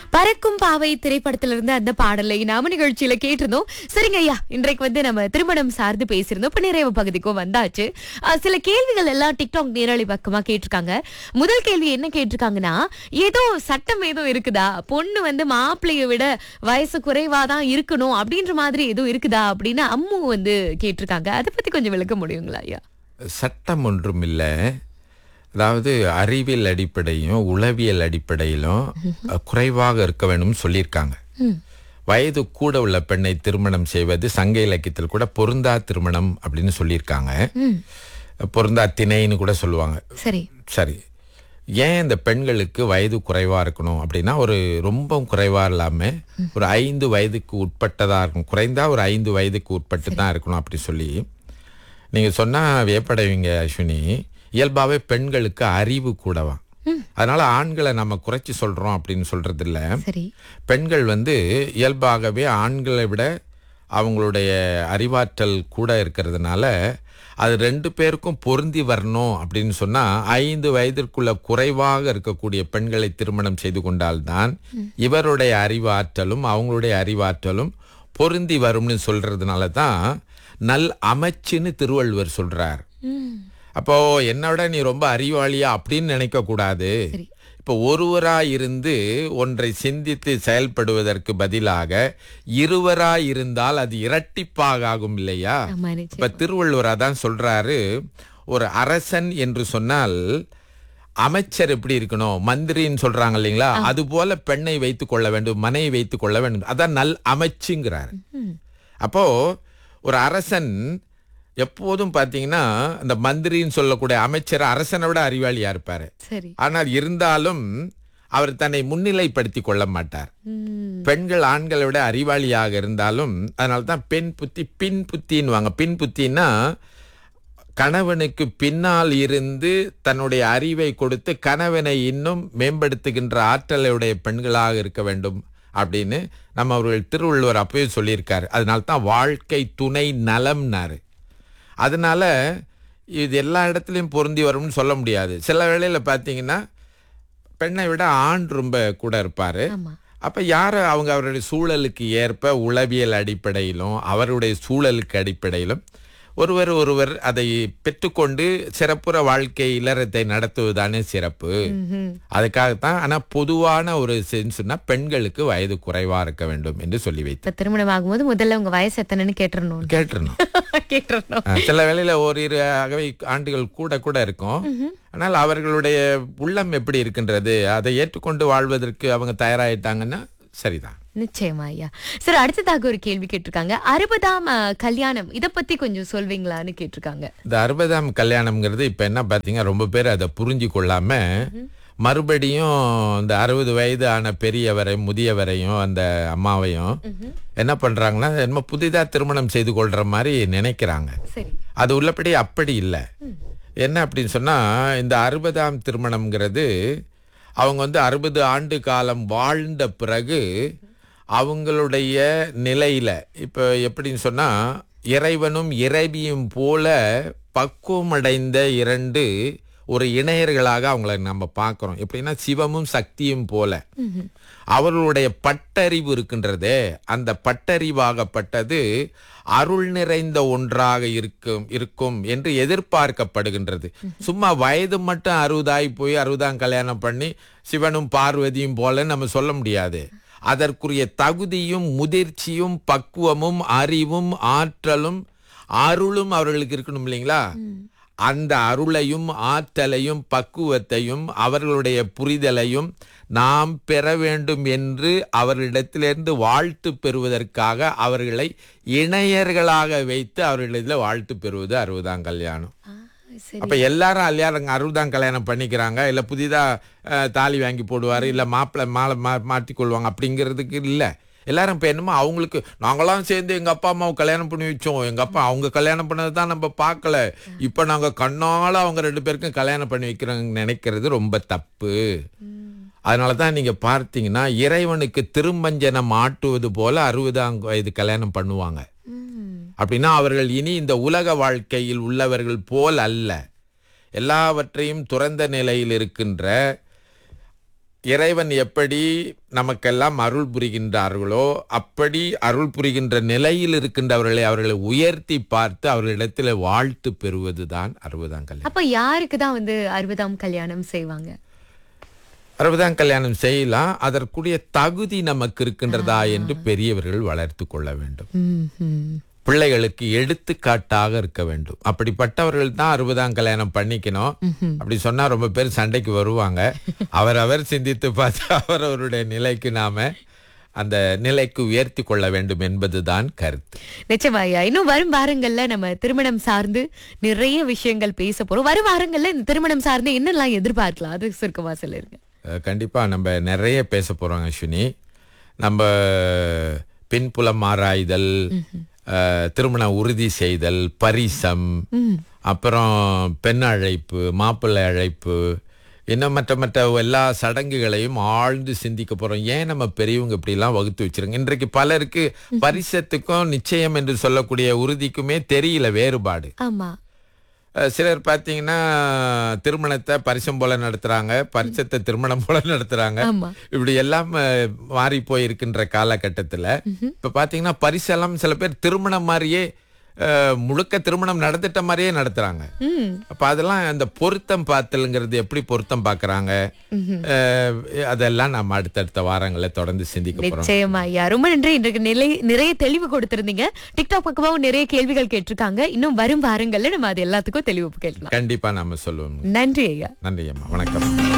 பறக்கும் பாவை திரைப்படத்துல இருந்து அந்த பாடலை நாம நிகழ்ச்சியில கேட்டிருந்தோம் சரிங்க ஐயா இன்றைக்கு வந்து நம்ம திருமணம் சார்ந்து பேசியிருந்தோம் இப்ப நிறைவு பகுதிக்கும் வந்தாச்சு அஹ், சில கேள்விகள் எல்லாம் டிக்டாக் நேரலை பக்கமா கேட்டிருக்காங்க முதல் கேள்வி என்ன கேட்டிருக்காங்கன்னா ஏதோ சட்டம் ஏதோ இருக்குதா பொண்ணு வந்து மாப்பிள்ளைய விட வயசு குறைவா தான் இருக்கணும் அப்படின்ற மாதிரி ஏதோ இருக்குதா அப்படின்னு அம்மு வந்து கேட்டிருக்காங்க அதை பத்தி கொஞ்சம் விளக்க முடியுங்களா ஐயா சட்டம் ஒன்றும் இல்லை அதாவது அறிவியல் அடிப்படையும் உளவியல் அடிப்படையிலும் அஹ், குறைவாக இருக்க வேணும்னு சொல்லியிருக்காங்க வயது கூட உள்ள பெண்ணை திருமணம் செய்வது சங்க இலக்கியத்தில் கூட பொருந்தா திருமணம் அப்படின்னு சொல்லியிருக்காங்க பொருந்தா திணைன்னு கூட சொல்லுவாங்க சரி சரி ஏன் இந்த பெண்களுக்கு வயது குறைவா இருக்கணும் அப்படின்னா ஒரு ரொம்ப குறைவா இல்லாம ஒரு ஐந்து வயதுக்கு உட்பட்டதா இருக்கும் குறைந்தா ஒரு ஐந்து வயதுக்கு உட்பட்டு தான் இருக்கணும் அப்படி சொல்லி நீங்க சொன்னா வியப்படைவீங்க அஸ்வினி இயல்பாவே பெண்களுக்கு அறிவு கூடவா அதனால ஆண்களை நம்ம குறைச்சி சொல்றோம் அப்படின்னு சொல்றது இல்ல சரி பெண்கள் வந்து இயல்பாகவே ஆண்களை விட அவங்களுடைய அறிவாற்றல் கூட இருக்கிறதுனால அது ரெண்டு பேருக்கும் பொருந்தி வரணும் அப்படின்னு சொன்னா ஐந்து வயதிற்குள்ள குறைவாக இருக்கக்கூடிய பெண்களை திருமணம் செய்து கொண்டால்தான் இவருடைய அறிவாற்றலும் அவங்களுடைய அறிவாற்றலும் பொருந்தி வரும்னு சொல்றதுனால தான் நல் அமைச்சுன்னு திருவள்ளுவர் சொல்றார் ம் அப்போ என்னோட நீ ரொம்ப அறிவாளியா அப்படின்னு நினைக்க கூடாது சரி. இப்போ ஒருவரா இருந்து ஒன்றை சிந்தித்து செயல்படுவதற்கு பதிலாக இருவரா இருந்தால் அது இரட்டிப்பாக ஆகும் இல்லையா ஆமா நிச்சயம் இப்ப திருவள்ளுவர் அதான் சொல்றாரு ஒரு அரசன் என்று சொன்னால் அமைச்சர் எப்படி இருக்கணும் மந்திரின்னு சொல்றாங்க இல்லைங்களா அது போல பெண்ணை வைத்துக் கொள்ள வேண்டும் மனையை வைத்துக் கொள்ள வேண்டும் அதான் நல் அமைச்சுங்கிறாரு அப்போ ஒரு அரசன் எப்போதும் பாத்தீங்கன்னா இந்த மந்திரின்னு சொல்லக்கூடிய அமைச்சர் அரசனை விட அறிவாளியா இருப்பாரு சரி ஆனால் இருந்தாலும் அவர் தன்னை முன்னிலைப்படுத்திக் கொள்ள மாட்டார் ம் பெண்கள் ஆண்களை விட அறிவாளியாக இருந்தாலும் அதனால தான் பெண் புத்தி பின் புத்தின்னுவாங்க பின் புத்தின்னா கணவனுக்கு பின்னால் இருந்து தன்னுடைய அறிவை கொடுத்து கணவனை இன்னும் மேம்படுத்துகின்ற ஆற்றலுடைய பெண்களாக இருக்க வேண்டும் அப்படின்னு நம்ம அவர்கள் திருவள்ளுவர் அப்பவே சொல்லியிருக்காரு அதனால தான் வாழ்க்கை துணை நலம்னாரு அதனால இது எல்லா இடத்துலையும் பொருந்தி வரும்னு சொல்ல முடியாது சில வேளையில் பார்த்தீங்கன்னா பெண்ணை விட ஆண் ரொம்ப கூட இருப்பாரு ஆமா அப்ப யார் அவங்க அவருடைய சூழலுக்கு ஏற்ப உளவியல் அடிப்படையிலும் அவருடைய சூழலுக்கு அடிப்படையிலும் ஒருவர் ஒருவர் அதை பெற்றுக்கொண்டு சிறப்புற வாழ்க்கை இல்லறத்தை நடத்துவதுதானே சிறப்பு ம்ஹும். அதுக்காகத்தான் ஆனா பொதுவான ஒரு சென்ஸ்னா பெண்களுக்கு வயது குறைவா இருக்க வேண்டும் என்று சொல்லி வைத்தேன் இப்ப திருமணம் ஆகும்போது முதல்ல உங்க வயசு எத்தனைன்னு கேட்டுறணும் கேட்டுருணும் கேட்டுறணும் அஹ் சில வேளையில ஓரிரு அகவை ஆண்டுகள் கூட கூட இருக்கும் ஆனால் அவர்களுடைய உள்ளம் எப்படி இருக்கின்றது அதை ஏற்றுக்கொண்டு வாழ்வதற்கு அவங்க தயாராயிட்டாங்கன்னா சரிதான் நிச்சயமா ஐயா சரி அடுத்ததாக ஒரு கேள்வி கேட்டிருக்காங்க அறுபதாம் அஹ், கல்யாணம் இத பத்தி கொஞ்சம் சொல்வீங்களான்னு கேட்டிருக்காங்க இந்த அறுபதாம் கல்யாணம்ங்கிறது இப்ப என்ன பாத்தீங்க ரொம்ப பேர் அதை புரிஞ்சு கொள்ளாம மறுபடியும் இந்த அறுபது வயது ஆன பெரியவரை முதியவரையும் அந்த அம்மாவையும் என்ன பண்றாங்கன்னா என்னமோ புதிதா திருமணம் செய்து கொள்ற மாதிரி நினைக்கிறாங்க சரி அது உள்ளபடி அப்படி இல்லை என்ன அப்படின்னு சொன்னா இந்த அறுபதாம் திருமணம்ங்கிறது அவங்க வந்து அறுபது ஆண்டு காலம் வாழ்ந்த பிறகு அவங்களுடைய நிலையில இப்ப எப்படின்னு சொன்னா இறைவனும் இறைவியும் போல பக்குவமடைந்த இரண்டு ஒரு இணையர்களாக அவங்கள நம்ம பார்க்கிறோம் எப்படின்னா சிவமும் சக்தியும் போல அவர்களுடைய பட்டறிவு இருக்கின்றதே அந்த பட்டறிவாகப்பட்டது அருள் நிறைந்த ஒன்றாக இருக்கும் இருக்கும் என்று எதிர்பார்க்கப்படுகின்றது சும்மா வயது மட்டும் அறுபதாகி போய் அறுபதாம் கல்யாணம் பண்ணி சிவனும் பார்வதியும் போல நம்ம சொல்ல முடியாது அதற்குரிய தகுதியும் முதிர்ச்சியும் பக்குவமும் அறிவும் ஆற்றலும் அருளும் அவர்களுக்கு இருக்கணும் இல்லைங்களா அந்த அருளையும் ஆற்றலையும் பக்குவத்தையும் அவர்களுடைய புரிதலையும் நாம் பெற வேண்டும் என்று அவர்களிடத்திலிருந்து வாழ்த்து பெறுவதற்காக அவர்களை இணையர்களாக வைத்து அவர்களிடத்தில் வாழ்த்து பெறுவது அறுபதாம் கல்யாணம் ஆ, சரி அப்ப எல்லாரும் எல்லாரும் அறுபதாம் கல்யாணம் பண்ணிக்கிறாங்க இல்ல புதிதா அஹ், தாலி வாங்கி போடுவாரு இல்ல மாப்பிள்ளை மாலை மா மாட்டிக்கொள்வாங்க அப்படிங்கிறதுக்கு இல்ல எல்லாரும் இப்ப என்னமோ அவங்களுக்கு நாங்களாம் சேர்ந்து எங்க அப்பா அம்மாவை கல்யாணம் பண்ணி வச்சோம் எங்க அப்பா அவங்க கல்யாணம் பண்ணதை தான் நம்ம பார்க்கல இப்ப நாங்க கண்ணால அவங்க ரெண்டு பேருக்கும் கல்யாணம் பண்ணி வைக்கிறோங்க நினைக்கிறது ரொம்ப தப்பு அதனால தான் நீங்க பார்த்தீங்கன்னா இறைவனுக்கு திருமஞ்சனம் ஆட்டுவது போல அறுபதாம் வயது கல்யாணம் பண்ணுவாங்க ம், அப்படின்னா அவர்கள் இனி இந்த உலக வாழ்க்கையில் உள்ளவர்கள் போல் அல்ல எல்லாவற்றையும் துறந்த நிலையில் இருக்கின்ற இறைவன் எப்படி நமக்கெல்லாம் அருள் புரிகின்றார்களோ அப்படி அருள் புரிகின்ற நிலையில் இருக்கின்றவர்களை அவர்களை உயர்த்தி பார்த்து அவர்களிடத்தில் வாழ்த்து பெறுவதுதான் அறுபதாம் கல்யாணம் அப்ப யாருக்கு தான் வந்து அறுபதாம் கல்யாணம் செய்வாங்க அறுபதாம் கல்யாணம் செய்யலாம் அதற்குரிய தகுதி நமக்கு இருக்கின்றதா என்று பெரியவர்கள் வளர்த்து கொள்ள வேண்டும் ம், ம். பிள்ளைகளுக்கு எடுத்துக்காட்டாக இருக்க வேண்டும் அப்படிப்பட்டவர்கள் தான் அறுபதாம் கல்யாணம் பண்ணிக்கணும் அப்படி சொன்னா ரொம்ப பேர் சண்டைக்கு வருவாங்க அவரவர் சிந்தித்து பார்த்து அவரவருடைய நிலைக்கு நாம அந்த நிலைக்கு உயர்த்தி கொள்ள வேண்டும் என்பதுதான் கருத்து நிச்சயமா ஐயா இன்னும் வரும் வாரங்கள்ல நம்ம திருமணம் சார்ந்து நிறைய விஷயங்கள் பேச போறோம் வரும் வாரங்கள்ல இந்த திருமணம் சார்ந்து என்னெல்லாம் எதிர்பார்க்கலாம் அது சுருக்கமா சொல்லிருங்க அஹ் கண்டிப்பா நம்ம நிறைய பேச போறோம் அஸ்வினி நம்ம பின்புலம் ஆராய்தல் அஹ், திருமண உறுதி செய்தல் பரிசம் அப்புறம் பெண் அழைப்பு மாப்பிள்ளை அழைப்பு இன்னும் மற்ற மற்ற எல்லா சடங்குகளையும் ஆழ்ந்து சிந்திக்க போறோம் ஏன் நம்ம பெரியவங்க இப்படிலாம் வகுத்து வச்சிருங்க இன்றைக்கு பலருக்கு பரிசத்துக்கும் நிச்சயம் என்று சொல்லக்கூடிய உறுதிக்குமே தெரியல வேறுபாடு ஆமா அஹ் சிலர் பார்த்தீங்கன்னா திருமணத்தை பரிசம் போல நடத்துறாங்க பரிசத்தை திருமணம் போல நடத்துறாங்க ஆமா இப்படி எல்லாம் அஹ், மாறி போயிருக்கின்ற காலகட்டத்துல இப்ப பாத்தீங்கன்னா பரிசெல்லாம் சில பேர் திருமணம் மாதிரியே அஹ், முழுக்க திருமணம் நடந்துட்ட மாதிரியே நடத்துறாங்க ம் அப்ப அதெல்லாம் அந்த பொருத்தம் பார்த்தல்ங்கிறது எப்படி பொருத்தம் பார்க்கறாங்க அஹ், அதெல்லாம் நம்ம அடுத்தடுத்த வாரங்களில் தொடர்ந்து சிந்திக்க போறோம் நிச்சயமா ஐயா ரொம்ப நன்றி இன்றைக்கு நிலை நிறைய தெளிவு கொடுத்திருந்தீங்க டிக்டாக் பக்கமாவும் நிறைய கேள்விகள் கேட்டிருக்காங்க இன்னும் வரும் வாரங்கள்ல நம்ம அது எல்லாத்துக்கும் தெளிவு கேட்கலாம் கண்டிப்பா நாம சொல்லுவோம் நன்றி ஐயா நன்றி அம்மா வணக்கம்